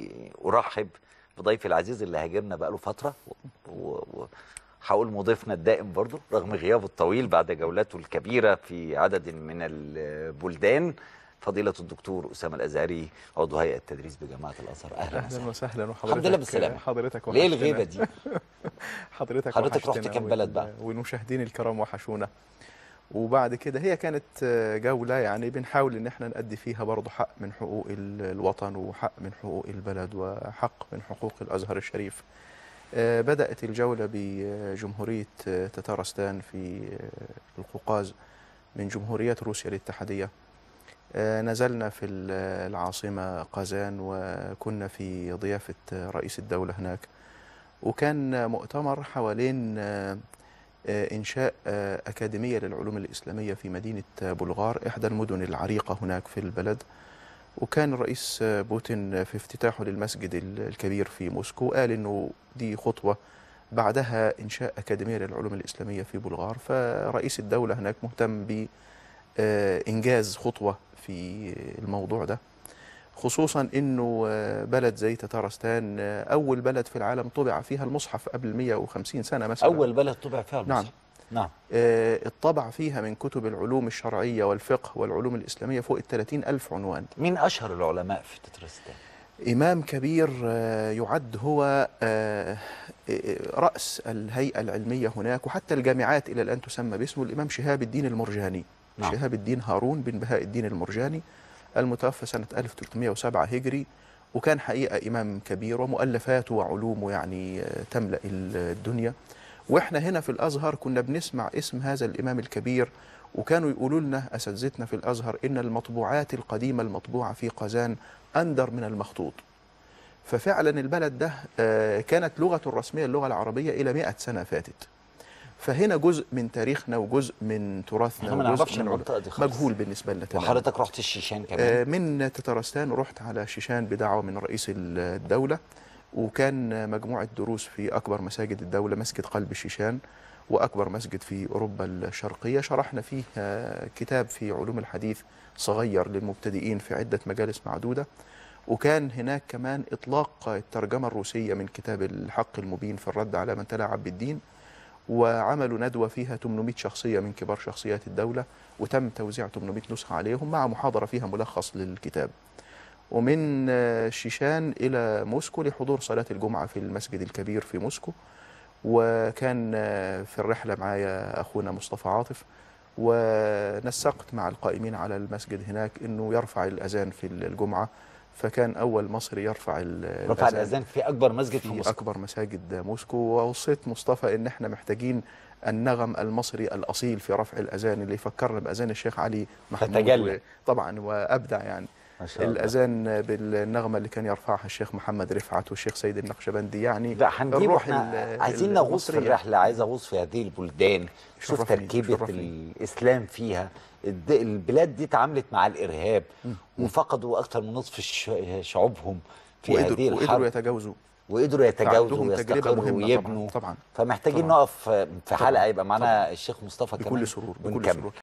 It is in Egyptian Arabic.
يعني ارحب بضيفي العزيز اللي هاجرنا بقاله فتره وهقول مضيفنا الدائم برضه رغم غيابه الطويل بعد جولاته الكبيره في عدد من البلدان فضيلة الدكتور أسامة الأزهري عضو هيئة التدريس بجامعة الأزهر أهلا أهلا وسهلا وحضرتك الحمد لله بالسلامة حضرتك ليه الغيبة دي؟ حضرتك حضرتك رحت كام بلد بقى؟ والمشاهدين الكرام وحشونا وبعد كده هي كانت جولة يعني بنحاول ان احنا نأدي فيها برضه حق من حقوق الوطن وحق من حقوق البلد وحق من حقوق الأزهر الشريف بدأت الجولة بجمهورية تتارستان في القوقاز من جمهوريات روسيا الاتحادية نزلنا في العاصمة قازان وكنا في ضيافة رئيس الدولة هناك وكان مؤتمر حوالين إنشاء أكاديمية للعلوم الإسلامية في مدينة بلغار إحدى المدن العريقة هناك في البلد وكان الرئيس بوتين في افتتاحه للمسجد الكبير في موسكو قال إنه دي خطوة بعدها إنشاء أكاديمية للعلوم الإسلامية في بلغار فرئيس الدولة هناك مهتم بإنجاز خطوة في الموضوع ده خصوصا انه بلد زي تتارستان اول بلد في العالم طبع فيها المصحف قبل 150 سنه مثلا اول بلد طبع فيها المصحف نعم نعم الطبع فيها من كتب العلوم الشرعيه والفقه والعلوم الاسلاميه فوق ال 30 الف عنوان مين اشهر العلماء في تتارستان امام كبير يعد هو راس الهيئه العلميه هناك وحتى الجامعات الى الان تسمى باسمه الامام شهاب الدين المرجاني نعم. شهاب الدين هارون بن بهاء الدين المرجاني المتوفى سنة 1307 هجري وكان حقيقة إمام كبير ومؤلفاته وعلومه يعني تملأ الدنيا وإحنا هنا في الأزهر كنا بنسمع اسم هذا الإمام الكبير وكانوا يقولوا لنا أساتذتنا في الأزهر إن المطبوعات القديمة المطبوعة في قازان أندر من المخطوط ففعلا البلد ده كانت لغته الرسمية اللغة العربية إلى 100 سنة فاتت فهنا جزء من تاريخنا وجزء من تراثنا ما نعرفش المنطقه دي خالص مجهول بالنسبه لنا تماما وحضرتك رحت الشيشان كمان آه من تتارستان رحت على شيشان بدعوه من رئيس الدوله وكان مجموعه دروس في اكبر مساجد الدوله مسجد قلب الشيشان واكبر مسجد في اوروبا الشرقيه شرحنا فيه آه كتاب في علوم الحديث صغير للمبتدئين في عده مجالس معدوده وكان هناك كمان اطلاق الترجمه الروسيه من كتاب الحق المبين في الرد على من تلاعب بالدين وعملوا ندوة فيها 800 شخصية من كبار شخصيات الدولة وتم توزيع 800 نسخة عليهم مع محاضرة فيها ملخص للكتاب ومن شيشان إلى موسكو لحضور صلاة الجمعة في المسجد الكبير في موسكو وكان في الرحلة معايا أخونا مصطفى عاطف ونسقت مع القائمين على المسجد هناك أنه يرفع الأذان في الجمعة فكان اول مصري يرفع الاذان رفع الاذان في اكبر مسجد في, في موسكو اكبر مساجد موسكو ووصيت مصطفى ان احنا محتاجين النغم المصري الاصيل في رفع الاذان اللي يفكرنا باذان الشيخ علي محمود فتجلى طبعا وابدع يعني ما شاء الله. الاذان بالنغمه اللي كان يرفعها الشيخ محمد رفعت والشيخ سيد النقشبندي يعني لا هنجيب احنا عايزين نغوص في الرحله عايز اغوص في هذه البلدان شوف تركيبه الاسلام فيها البلاد دي تعاملت مع الارهاب وفقدوا اكثر من نصف شعوبهم في وقدر هذه الحرب وقدروا يتجاوزوا وقدروا يتجاوزوا ويستقروا ويبنوا طبعا, طبعا فمحتاجين طبعاً. نقف في حلقه يبقى معانا الشيخ مصطفى كمان بكل سرور بكل ونكمل. سرور